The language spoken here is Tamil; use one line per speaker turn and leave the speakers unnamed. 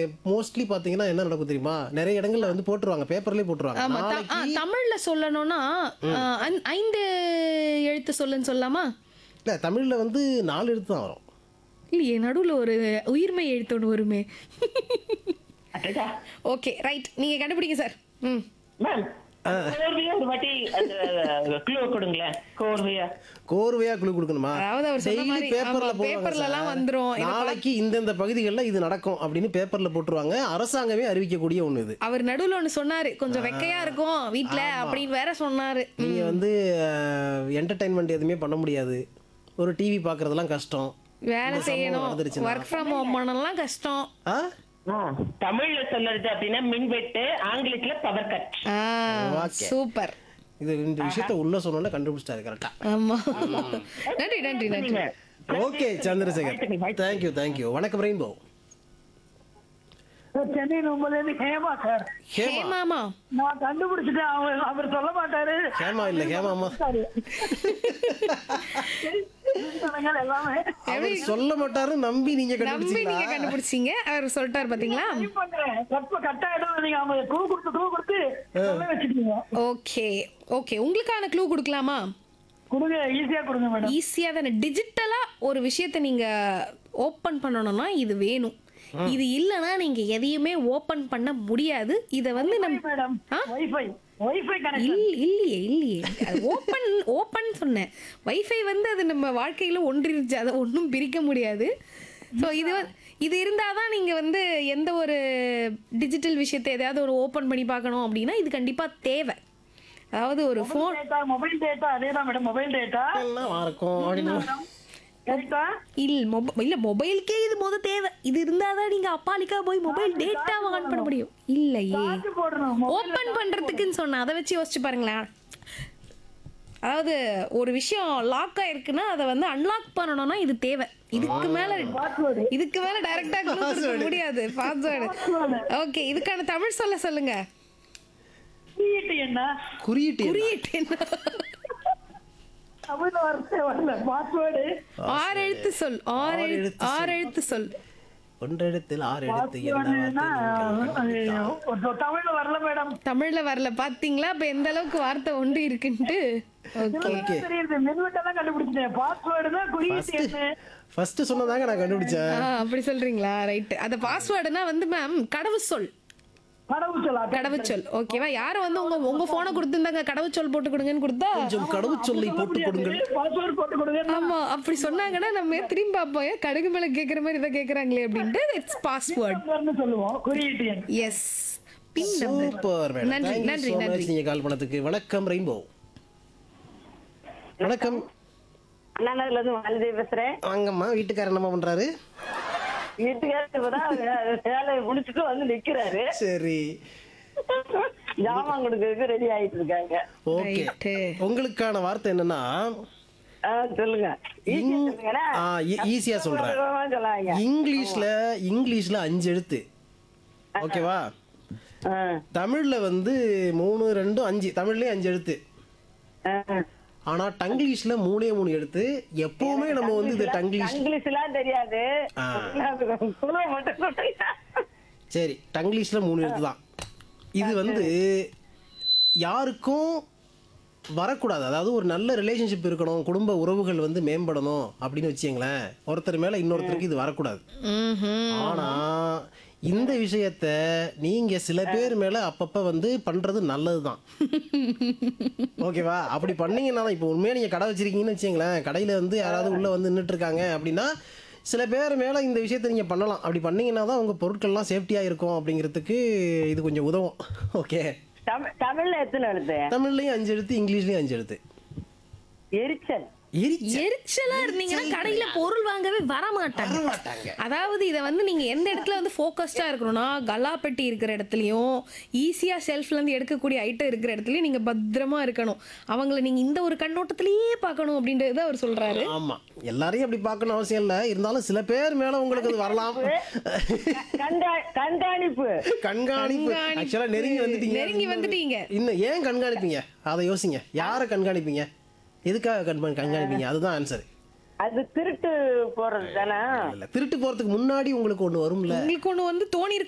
மோஸ்ட்லி பாத்தீங்கன்னா என்ன நடக்கும் தெரியுமா நிறைய இடங்கள்ல வந்து போட்டுருவாங்க பேப்பர்லயே போட்டுருவாங்க
ஆமா த- ஆ,
நாளைக்கு
தமிழ்ல சொல்லணும்னா ஆ, ஐந்- ஐந்து எழுத்து சொல்லுன்னு சொல்லலாமா
இல்ல தமிழ்ல வந்து நாலு எழுத்து தான் வரும்
இல்லையே நடுவுல ஒரு உயிர்மை எழுத்து ஒன்று வருமே
அடடா.
ஓகே ரைட் நீங்க கண்டுபிடிங்க சார் ம்
மேம் கோர்வையா ஒரு வாட்டி அந்த க்ளூ கொடுங்களேன் கோர்வையா
கோர்வையா குழு கொடுக்கணுமா
அதாவது அவர் சொன்ன
Daily
மாதிரி,
பேப்பர்ல
ஆமா,
போடுவாங்க
பேப்பர்ல எல்லாம்
சார்.
வந்துரும். இதை
நாளைக்கு இந்தந்த பகுதிகளில் இது நடக்கும் அப்படின்னு பேப்பர்ல போட்டுருவாங்க அரசாங்கமே அறிவிக்கக்கூடிய ஒண்ணு இது
அவர் நடுவுல ஒன்று சொன்னாரு கொஞ்சம் வெக்கையா இருக்கும் வீட்ல அப்படின்னு வேற சொன்னாரு
நீங்க வந்து என்டர்டைன்மெண்ட் எதுவுமே பண்ண முடியாது ஒரு டிவி பார்க்கறதெல்லாம் கஷ்டம்
வேலை
இந்த சம்பவம்
செய்யணும்
நடந்துருச்சுன்னா.
ஒர்க் ஃப்ரம் ஹோம் பண்ணலாம் கஷ்டம்
ஆ
தமிழ்ல சொல்றது அப்படின்னா மின்வெட்டு ஆங்கிலத்துல பவர் கட்
Okay.
சூப்பர்
இது இந்த விஷயத்த உள்ள சொன்னோன்னா கண்டுபிடிச்சிட்டாரு கரெக்டா
ஆமா நன்றி நன்றி நன்றி
ஓகே சந்திரசேகர் தேங்க்யூ தேங்க்யூ வணக்கம் ரெயின்போ
சார் சென்னை நம்பர்லேருந்து ஹேமா சார்
ஹேமா
ஹேமாமா
நான் கண்டுபிடிச்சிட்டேன் அவர் அவர் சொல்ல மாட்டாரு
ஹேமா இல்ல ஹேமாமா
சாரி எல்லாமே
அவர் சொல்ல மாட்டாரு நம்பி நீங்க
நம்பி நீங்க
கண்டுபிடிச்சீங்களா
கண்டுபிடிச்சீங்க அவர் சொல்லிட்டாரு பாத்தீங்களா
டைப் பண்றேன் கற்ப கட்டாயிடும் நீங்க அவங்க க்ளூ கொடுத்து க்ளூ கொடுத்து சொல்ல வச்சுட்டீங்க
ஓகே ஓகே உங்களுக்கான க்ளூ கொடுக்கலாமா
கொடுங்க ஈஸியா கொடுங்க மேடம்
ஈஸியா தானே டிஜிட்டலா ஒரு விஷயத்தை நீங்க ஓபன் பண்ணணும்னா இது வேணும் இது இல்லனா நீங்க எதையுமே ஓபன் பண்ண முடியாது இத வந்து நம்ம
மேடம்
ஆ?
வைஃபை வைஃபை கனெக்ஷன்
இல் இல்லையே இல்லையே ஓப்பன் ஓப்பன் சொன்னேன் வைஃபை வந்து அது நம்ம வாழ்க்கையில ஒன்றிருச்சு அதை ஒன்றும் பிரிக்க முடியாது ஸோ இது வந்து- இது இருந்தால் தான் நீங்கள் வந்து எந்த ஒரு டிஜிட்டல் விஷயத்தை எதையாவது ஒரு ஓப்பன் பண்ணி பார்க்கணும் அப்படின்னா இது கண்டிப்பாக தேவை அதாவது ஒரு ஃபோன்
டேட்டா மொபைல் டேட்டா அதேதான் மேடம் மொபைல் டேட்டா
எல்லாம் இருக்கும் அப்படின்னு
கரெக்டா
இல் மொப இல்ல மொபைலுக்கே இது முத தேவை இது இருந்தால் தான் நீங்கள் அப்பாலிக்கா போய் மொபைல் டேட்டாவை ஆன் பண்ண முடியும் இல்லையே
சார்ஜ் போடணும்
ஓப்பன் பண்றதுக்குன்னு சொன்னேன் அதை வச்சு யோசிச்சு பாருங்களேன் அதாவது ஒரு விஷயம் லாக் ஆயிருக்குன்னா அதை வந்து அன்லாக் பண்ணணும்னா இது தேவை இதுக்கு மேல
பாஸ்வேர்டு
இதுக்கு மேல டைரக்டா கொடுக்க முடியாது பாஸ்வேர்டு ஓகே இதுக்கான தமிழ் சொல்ல சொல்லுங்க
குறியீட்டு என்ன
குறியீட்டு என்ன?
குறியீட்டு என்ன
தமிழ் வார்த்தை வரல பாஸ்வேர்டு
ஆறு எழுத்து சொல் ஆறு
ஆறு
எழுத்து
எழுத்து
ஆறு எழுத்து சொல்
ஒன்றெழுத்தில் ஆறு எழுத்து என்ன
பாஸ்வேர்டுனா
வார்த்தை நீங்கள் கண்டுபிடித்தால்.
தமிழ்ல வரல மேடம்
தமிழ்ல வரல பாத்தீங்களா இப்ப எந்த அளவுக்கு வார்த்தை ஒன்று இருக்குன்ட்டு ஓகே
Okay.
தெரியுது மின்வெட்டெல்லாம் கண்டுபிடிச்சிட்டேன் பாஸ்வேர்டு தான் குறியீட்டு
First-
என்ன
first சொன்னதாங்க நான் கண்டுபிடிச்சேன்
ஆ அப்படி சொல்றீங்களா ரைட் அந்த பாஸ்வேர்டுனா வந்து மேம் கடவுச்சொல்
கடவுச்சொல்லா
கடவுச்சொல் ஓகேவா யாரும் வந்து உங்க உங்க போனை கொடுத்துருந்தாங்க கடவுச்சொல் போட்டு கொடுங்கன்னு கொடுத்தா
கொஞ்சம் கடவுச்சொல்லை போட்டு கொடுங்கள்
பாஸ்வேர்டு போட்டு கொடுங்க
ஆமா அப்படி சொன்னாங்கன்னா நம்ம ஏன் திரும்பி பார்ப்போம் ஏன் கடுகு மேல கேக்குற மாதிரி இதை கேக்குறாங்களே அப்படின்ட்டு இட்ஸ் பாஸ்வேர்ட்
நம்பர்னு சொல்லுவோம் குறியீட்டு எண்
S pin number
super madam
நன்றி,
Thank you
நன்றி,
so
நன்றி.
much நீங்க கால் பண்ணதுக்கு வணக்கம் ரெயின்போ வணக்கம்
அண்ணா நகர்ல இருந்து வானதி பேசுறேன்
வாங்கம்மா வீட்டுக்காரர் என்ன பண்றாரு
வீட்டுக்காரர் இப்பதான் வே- வேலையை முடிச்சுட்டு வந்து நிக்கிறாரு
சரி
ஜாமான் கொடுக்கறதுக்கு ரெடி ஆயிட்டு இருக்காங்க
ஓகே
Right.
உங்களுக்கான வார்த்தை என்னன்னா
ஆ, சொல்லுங்க ஈஸியா
இங்-
சொல்லுங்கண்ணே.
ஆ, ஈ- ஈஸியா சொல்றேன்
சுலபமா சொல்லாங்க
இங்கிலீஷ்ல இங்கிலீஷ்ல அஞ்சு எழுத்து ஓகேவா
ஆ,
தமிழ்ல வந்து மூணு ரெண்டு அஞ்சு தமிழ்லயே அஞ்சு எழுத்து
ஆ.
ஆனா டங்கிலீஷ்ல மூணே மூணு எழுத்து எப்பவுமே நம்ம வந்து இது டங்கிலீஷ்
இங்கிலீஷ் எல்லாம் தெரியாது
ஆ.
சுலபம் மட்டும் சொல்லுங்க
சரி டங்கிலீஷ்ல மூணு எழுத்து தான் இது வந்து யாருக்கும் வரக்கூடாது அதாவது ஒரு நல்ல ரிலேஷன்ஷிப் இருக்கணும் குடும்ப உறவுகள் வந்து மேம்படணும் அப்படின்னு வச்சுங்களேன் ஒருத்தர் மேல இன்னொருத்தருக்கு இது வரக்கூடாது ஆனா இந்த விஷயத்த நீங்க சில பேர் மேல அப்பப்ப வந்து பண்றது நல்லதுதான் ஓகேவா அப்படி பண்ணீங்கன்னா தான் இப்போ உண்மையா நீங்க கடை வச்சிருக்கீங்கன்னு வச்சுங்களேன் கடையில வந்து யாராவது உள்ள வந்து நின்றுட்டு இருக்காங்க அப்படின்னா சில பேர் மேல இந்த விஷயத்த நீங்க பண்ணலாம் அப்படி பண்ணீங்கன்னா தான் உங்க பொருட்கள்லாம் சேஃப்டியா இருக்கும் அப்படிங்கிறதுக்கு இது கொஞ்சம் உதவும் ஓகே
தமிழ் தமிழ்ல எத்தனை எழுத்து
தமிழ்லயும் அஞ்சு எழுத்து இங்கிலீஷ்லயும் அஞ்சு எழுத்து
எரிச்சல்
எரிச்சல்
எரிச்சலா இருந்தீங்கன்னா கடையில பொருள் வாங்கவே வர மாட்டாங்க
மாட்டாங்க
அதாவது இதை வந்து நீங்க எந்த இடத்துல வந்து ஃபோக்கஸ்டா இருக்கணும்னா கல்லாப்பெட்டி இருக்கிற இடத்துலயும் ஈஸியா ஷெல்ஃப்ல இருந்து எடுக்கக்கூடிய ஐட்டம் இருக்கிற இடத்துலயும் நீங்க பத்திரமா இருக்கணும் அவங்கள நீங்க இந்த ஒரு கண்ணோட்டத்திலேயே பார்க்கணும் அப்படின்றது அவர் சொல்றாரு
ஆமா எல்லாரையும் அப்படி பார்க்கணும் அவசியம் இல்ல இருந்தாலும் சில பேர் மேல உங்களுக்கு அது வரலாம்
கண்கா கண்காணிப்பு
கண்காணிப்பு
கண்காணிப்பு.
ஆக்சுவலா நெருங்கி வந்துட்டீங்க
நெருங்கி வந்துட்டீங்க.
இன்னும் ஏன் கண்காணிப்பீங்க அதை யோசிங்க யாரை கண்காணிப்பீங்க எதுக்காக கண்காணி கண்காணிப்பீங்க அதுதான் ஆன்சர்
அது திருட்டு போறது தானே
இல்ல திருட்டு போறதுக்கு முன்னாடி உங்களுக்கு ஒண்ணு வரும்ல
உங்களுக்கு ஒண்ணு வந்து தோணி